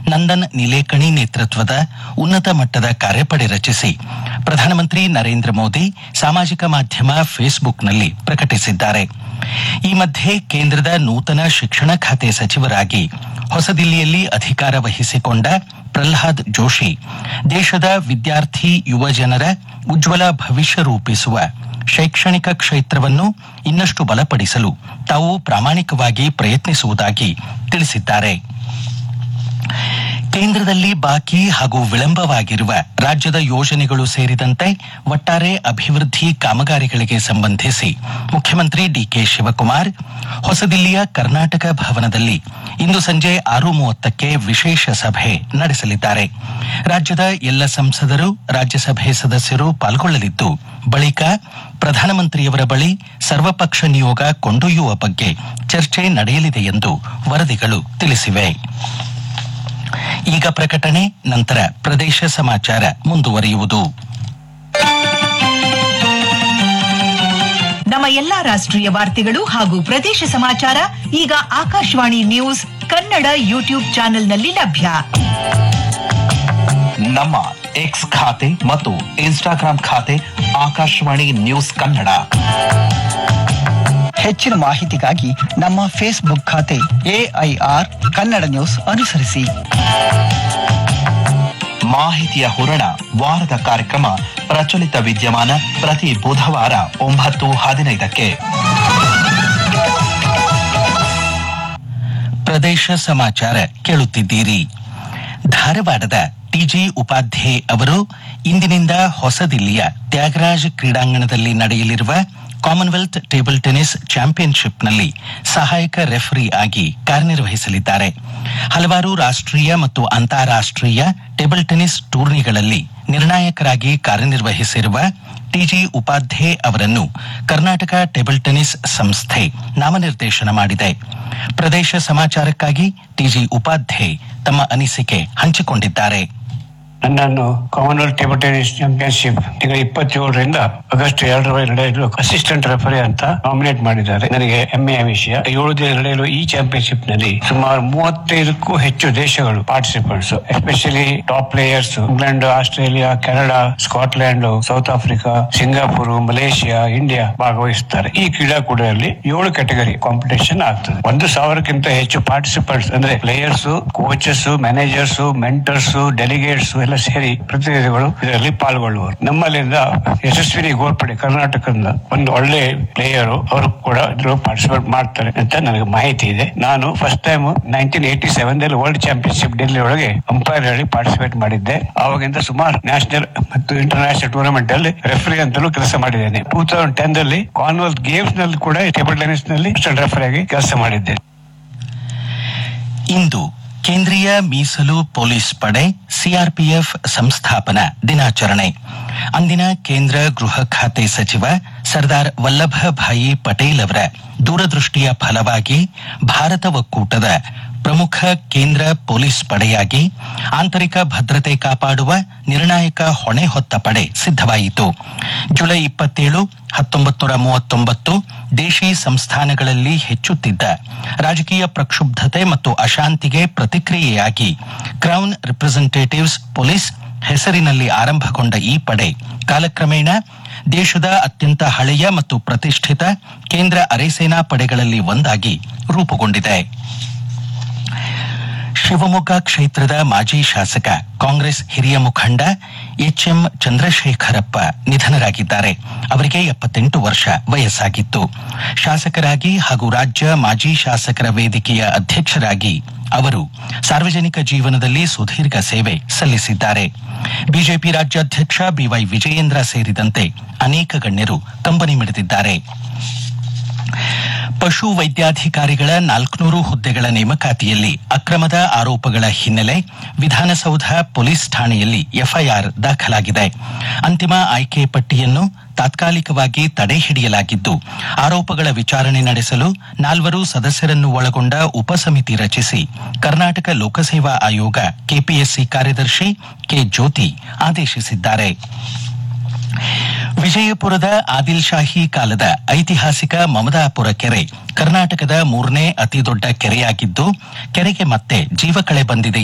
ನಂದನ್ ನಿಲೇಕಣಿ ನೇತೃತ್ವದ ಉನ್ನತ ಮಟ್ಟದ ಕಾರ್ಯಪಡೆ ರಚಿಸಿ ಪ್ರಧಾನಮಂತ್ರಿ ನರೇಂದ್ರ ಮೋದಿ ಸಾಮಾಜಿಕ ಮಾಧ್ಯಮ ಫೇಸ್ಬುಕ್ನಲ್ಲಿ ಪ್ರಕಟಿಸಿದ್ದಾರೆ ಈ ಮಧ್ಯೆ ಕೇಂದ್ರದ ನೂತನ ಶಿಕ್ಷಣ ಖಾತೆ ಸಚಿವರಾಗಿ ಹೊಸದಿಲ್ಲಿಯಲ್ಲಿ ಅಧಿಕಾರ ವಹಿಸಿಕೊಂಡ ಪ್ರಹ್ಲಾದ್ ಜೋಶಿ ದೇಶದ ವಿದ್ಯಾರ್ಥಿ ಯುವ ಜನರ ಉಜ್ವಲ ಭವಿಷ್ಯ ರೂಪಿಸುವ ಶೈಕ್ಷಣಿಕ ಕ್ಷೇತ್ರವನ್ನು ಇನ್ನಷ್ಟು ಬಲಪಡಿಸಲು ತಾವು ಪ್ರಾಮಾಣಿಕವಾಗಿ ಪ್ರಯತ್ನಿಸುವುದಾಗಿ ತಿಳಿಸಿದ್ದಾರೆ ಕೇಂದ್ರದಲ್ಲಿ ಬಾಕಿ ಹಾಗೂ ವಿಳಂಬವಾಗಿರುವ ರಾಜ್ಯದ ಯೋಜನೆಗಳು ಸೇರಿದಂತೆ ಒಟ್ಟಾರೆ ಅಭಿವೃದ್ಧಿ ಕಾಮಗಾರಿಗಳಿಗೆ ಸಂಬಂಧಿಸಿ ಮುಖ್ಯಮಂತ್ರಿ ಡಿಕೆ ಶಿವಕುಮಾರ್ ಹೊಸದಿಲ್ಲಿಯ ಕರ್ನಾಟಕ ಭವನದಲ್ಲಿ ಇಂದು ಸಂಜೆ ಆರು ಮೂವತ್ತಕ್ಕೆ ವಿಶೇಷ ಸಭೆ ನಡೆಸಲಿದ್ದಾರೆ ರಾಜ್ಯದ ಎಲ್ಲ ಸಂಸದರು ರಾಜ್ಯಸಭೆ ಸದಸ್ಯರು ಪಾಲ್ಗೊಳ್ಳಲಿದ್ದು ಬಳಿಕ ಪ್ರಧಾನಮಂತ್ರಿಯವರ ಬಳಿ ಸರ್ವಪಕ್ಷ ನಿಯೋಗ ಕೊಂಡೊಯ್ಯುವ ಬಗ್ಗೆ ಚರ್ಚೆ ನಡೆಯಲಿದೆ ಎಂದು ವರದಿಗಳು ತಿಳಿಸಿವೆ ಈಗ ಪ್ರಕಟಣೆ ನಂತರ ಪ್ರದೇಶ ಸಮಾಚಾರ ಮುಂದುವರಿಯುವುದು ನಮ್ಮ ಎಲ್ಲಾ ರಾಷ್ಟ್ರೀಯ ವಾರ್ತೆಗಳು ಹಾಗೂ ಪ್ರದೇಶ ಸಮಾಚಾರ ಈಗ ಆಕಾಶವಾಣಿ ನ್ಯೂಸ್ ಕನ್ನಡ ಯೂಟ್ಯೂಬ್ ಚಾನೆಲ್ನಲ್ಲಿ ಲಭ್ಯ ನಮ್ಮ ಎಕ್ಸ್ ಖಾತೆ ಮತ್ತು ಇನ್ಸ್ಟಾಗ್ರಾಂ ಖಾತೆ ಆಕಾಶವಾಣಿ ನ್ಯೂಸ್ ಕನ್ನಡ ಹೆಚ್ಚಿನ ಮಾಹಿತಿಗಾಗಿ ನಮ್ಮ ಫೇಸ್ಬುಕ್ ಖಾತೆ ಎಐಆರ್ ಕನ್ನಡ ನ್ಯೂಸ್ ಅನುಸರಿಸಿ ಮಾಹಿತಿಯ ಹೂರಣ ವಾರದ ಕಾರ್ಯಕ್ರಮ ಪ್ರಚಲಿತ ವಿದ್ಯಮಾನ ಪ್ರತಿ ಬುಧವಾರ ಒಂಬತ್ತು ಹದಿನೈದಕ್ಕೆ ಪ್ರದೇಶ ಸಮಾಚಾರ ಕೇಳುತ್ತಿದ್ದೀರಿ ಧಾರವಾಡದ ಟಿಜಿ ಉಪಾಧ್ಯೆ ಅವರು ಇಂದಿನಿಂದ ಹೊಸದಿಲ್ಲಿಯ ತ್ಯಾಗರಾಜ್ ಕ್ರೀಡಾಂಗಣದಲ್ಲಿ ನಡೆಯಲಿರುವ ಕಾಮನ್ವೆಲ್ತ್ ಟೇಬಲ್ ಟೆನಿಸ್ ಚಾಂಪಿಯನ್ಶಿಪ್ನಲ್ಲಿ ಸಹಾಯಕ ರೆಫರಿ ಆಗಿ ಕಾರ್ಯನಿರ್ವಹಿಸಲಿದ್ದಾರೆ ಹಲವಾರು ರಾಷ್ಟ್ರೀಯ ಮತ್ತು ಅಂತಾರಾಷ್ಟ್ರೀಯ ಟೇಬಲ್ ಟೆನಿಸ್ ಟೂರ್ನಿಗಳಲ್ಲಿ ನಿರ್ಣಾಯಕರಾಗಿ ಕಾರ್ಯನಿರ್ವಹಿಸಿರುವ ಟಿಜಿ ಉಪಾಧ್ಯೆ ಅವರನ್ನು ಕರ್ನಾಟಕ ಟೇಬಲ್ ಟೆನಿಸ್ ಸಂಸ್ಥೆ ನಾಮನಿರ್ದೇಶನ ಮಾಡಿದೆ ಪ್ರದೇಶ ಸಮಾಚಾರಕ್ಕಾಗಿ ಟಿಜಿ ಉಪಾಧ್ಯೆ ತಮ್ಮ ಅನಿಸಿಕೆ ಹಂಚಿಕೊಂಡಿದ್ದಾರೆ ನನ್ನನ್ನು ಕಾಮನ್ವೆಲ್ತ್ ಟೇಬಲ್ ಟೆನಿಸ್ ಚಾಂಪಿಯನ್ಶಿಪ್ ಈಗ ಇಪ್ಪತ್ತೇಳರಿಂದ ಆಗಸ್ಟ್ ಎರಡರವರೆಗೆ ನಡೆಯಲು ಅಸಿಸ್ಟೆಂಟ್ ರೆಫರಿ ಅಂತ ನಾಮಿನೇಟ್ ಮಾಡಿದ್ದಾರೆ ನನಗೆ ಹೆಮ್ಮೆಯ ವಿಷಯ ಏಳು ದಿನ ನಡೆಯಲು ಈ ಚಾಂಪಿಯನ್ಶಿಪ್ ನಲ್ಲಿ ಸುಮಾರು ಮೂವತ್ತೈದಕ್ಕೂ ಹೆಚ್ಚು ದೇಶಗಳು participants especially top players England Australia Canada Scotland South Africa Singapore Malaysia India ಭಾಗವಹಿಸುತ್ತಾರೆ ಈ ಕ್ರೀಡಾಕೂಟದಲ್ಲಿ ಏಳು ಕ್ಯಾಟಗರಿ ಕಾಂಪಿಟೇಷನ್ ಆಗ್ತದೆ ಒಂದು ಸಾವಿರಕ್ಕಿಂತ ಹೆಚ್ಚು ಪಾರ್ಟಿಸಿಪೆಂಟ್ಸ್ ಅಂದ್ರೆ players coaches managers mentors delegates ಎಲ್ಲ ಸೇರಿ ಪ್ರತಿನಿಧಿಗಳು ಇದರಲ್ಲಿ ಪಾಲ್ಗೊಳ್ಳುವರು ನಮ್ಮಲ್ಲಿಂದ ಯಶಸ್ವಿನಿ ಗೋರ್ಪಡೆ ಕರ್ನಾಟಕದಿಂದ ಒಂದು ಒಳ್ಳೆ ಪ್ಲೇಯರ್ ಅವರು ಕೂಡ ಇದ್ರಲ್ಲಿ ಪಾರ್ಟಿಸಿಪೇಟ್ ಮಾಡ್ತಾರೆ ಅಂತ ನನಗೆ ಮಾಹಿತಿ ಇದೆ ನಾನು first time nineteen eighty seven ದಲ್ಲಿ ವರ್ಲ್ಡ್ ಚಾಂಪಿಯನ್ಶಿಪ್ ಡೆಲ್ಲಿ ಒಳಗೆ ಅಂಪೈರ್ ಹೇಳಿ ಪಾರ್ಟಿಸಿಪೇಟ್ ಮಾಡಿದ್ದೆ ಆವಾಗಿಂದ ಸುಮಾರು ನ್ಯಾಷನಲ್ ಮತ್ತು ಇಂಟರ್ನ್ಯಾಷನಲ್ ಟೂರ್ನಮೆಂಟ್ ಅಲ್ಲಿ ರೆಫರಿ ಅಂತಲೂ ಕೆಲಸ ಮಾಡಿದ್ದೇನೆ ಟೂ ತೌಸಂಡ್ ಟೆನ್ ದಲ್ಲಿ ಕಾನ್ವೆಲ್ತ್ ಗೇಮ್ಸ್ ನಲ್ಲಿ ಕೂಡ ಟೇಬಲ್ ಟೆನಿಸ್ ನಲ್ಲಿ ರೆಫರಿ ಆಗಿ ಕೆಲಸ ಮಾಡಿದ್ದೆ ಇಂದು ಕೇಂದ್ರೀಯ ಮೀಸಲು ಪೊಲೀಸ್ ಪಡೆ ಸಿಆರ್ಪಿಎಫ್ ಸಂಸ್ಥಾಪನಾ ದಿನಾಚರಣೆ ಅಂದಿನ ಕೇಂದ್ರ ಗೃಹ ಖಾತೆ ಸಚಿವ ಸರ್ದಾರ್ ವಲ್ಲಭಭಾಯಿ ಪಟೇಲ್ ಅವರ ದೂರದೃಷ್ಟಿಯ ಫಲವಾಗಿ ಭಾರತ ಒಕ್ಕೂಟದ ಪ್ರಮುಖ ಕೇಂದ್ರ ಪೊಲೀಸ್ ಪಡೆಯಾಗಿ ಆಂತರಿಕ ಭದ್ರತೆ ಕಾಪಾಡುವ ನಿರ್ಣಾಯಕ ಹೊಣೆ ಹೊತ್ತ ಪಡೆ ಸಿದ್ಧವಾಯಿತು ಜುಲೈ ಇಪ್ಪತ್ತೇಳು ಹತ್ತೊಂಬತ್ತು ನೂರ ಮೂವತ್ತೊಂಬತ್ತು ದೇಶಿ ಸಂಸ್ಥಾನಗಳಲ್ಲಿ ಹೆಚ್ಚುತ್ತಿದ್ದ ರಾಜಕೀಯ ಪ್ರಕ್ಷುಬ್ಧತೆ ಮತ್ತು ಅಶಾಂತಿಗೆ ಪ್ರತಿಕ್ರಿಯೆಯಾಗಿ ಕ್ರೌನ್ ರಿಪ್ರೆಸೆಂಟೇಟಿವ್ಸ್ ಪೊಲೀಸ್ ಹೆಸರಿನಲ್ಲಿ ಆರಂಭಗೊಂಡ ಈ ಪಡೆ ಕಾಲಕ್ರಮೇಣ ದೇಶದ ಅತ್ಯಂತ ಹಳೆಯ ಮತ್ತು ಪ್ರತಿಷ್ಠಿತ ಕೇಂದ್ರ ಅರೆಸೇನಾ ಪಡೆಗಳಲ್ಲಿ ಒಂದಾಗಿ ರೂಪುಗೊಂಡಿದೆ ಶಿವಮೊಗ್ಗ ಕ್ಷೇತ್ರದ ಮಾಜಿ ಶಾಸಕ ಕಾಂಗ್ರೆಸ್ ಹಿರಿಯ ಮುಖಂಡ ಎಚ್ಎಂ ಚಂದ್ರಶೇಖರಪ್ಪ ನಿಧನರಾಗಿದ್ದಾರೆ ಅವರಿಗೆ ಎಪ್ಪತ್ತೆಂಟು ವರ್ಷ ವಯಸ್ಸಾಗಿತ್ತು ಶಾಸಕರಾಗಿ ಹಾಗೂ ರಾಜ್ಯ ಮಾಜಿ ಶಾಸಕರ ವೇದಿಕೆಯ ಅಧ್ಯಕ್ಷರಾಗಿ ಅವರು ಸಾರ್ವಜನಿಕ ಜೀವನದಲ್ಲಿ ಸುದೀರ್ಘ ಸೇವೆ ಸಲ್ಲಿಸಿದ್ದಾರೆ ಬಿಜೆಪಿ ರಾಜ್ಯಾಧ್ಯಕ್ಷ ಬಿವೈ ವಿಜಯೇಂದ್ರ ಸೇರಿದಂತೆ ಅನೇಕ ಗಣ್ಯರು ಕಂಬನಿ ಮಿಡಿದಿದ್ದಾರೆ ಪಶು ವೈದ್ಯಾಧಿಕಾರಿಗಳ ನಾಲ್ಕುನೂರು ಹುದ್ದೆಗಳ ನೇಮಕಾತಿಯಲ್ಲಿ ಅಕ್ರಮದ ಆರೋಪಗಳ ಹಿನ್ನೆಲೆ ವಿಧಾನಸೌಧ ಪೊಲೀಸ್ ಠಾಣೆಯಲ್ಲಿ ಎಫ್ಐಆರ್ ದಾಖಲಾಗಿದೆ ಅಂತಿಮ ಆಯ್ಕೆ ಪಟ್ಟಿಯನ್ನು ತಾತ್ಕಾಲಿಕವಾಗಿ ತಡೆ ಹಿಡಿಯಲಾಗಿದ್ದು ಆರೋಪಗಳ ವಿಚಾರಣೆ ನಡೆಸಲು ನಾಲ್ವರು ಸದಸ್ಯರನ್ನು ಒಳಗೊಂಡ ಉಪಸಮಿತಿ ರಚಿಸಿ ಕರ್ನಾಟಕ ಲೋಕಸೇವಾ ಆಯೋಗ ಕೆಪಿಎಸ್ಸಿ ಕಾರ್ಯದರ್ಶಿ ಕೆ ಜ್ಯೋತಿ ಆದೇಶಿಸಿದ್ದಾರೆ ವಿಜಯಪುರದ ಆದಿಲ್ ಶಾಹಿ ಕಾಲದ ಐತಿಹಾಸಿಕ ಮಮದಾಪುರ ಕೆರೆ ಕರ್ನಾಟಕದ ಮೂರನೇ ಅತಿದೊಡ್ಡ ಕೆರೆಯಾಗಿದ್ದು ಕೆರೆಗೆ ಮತ್ತೆ ಜೀವಕಳೆ ಬಂದಿದೆ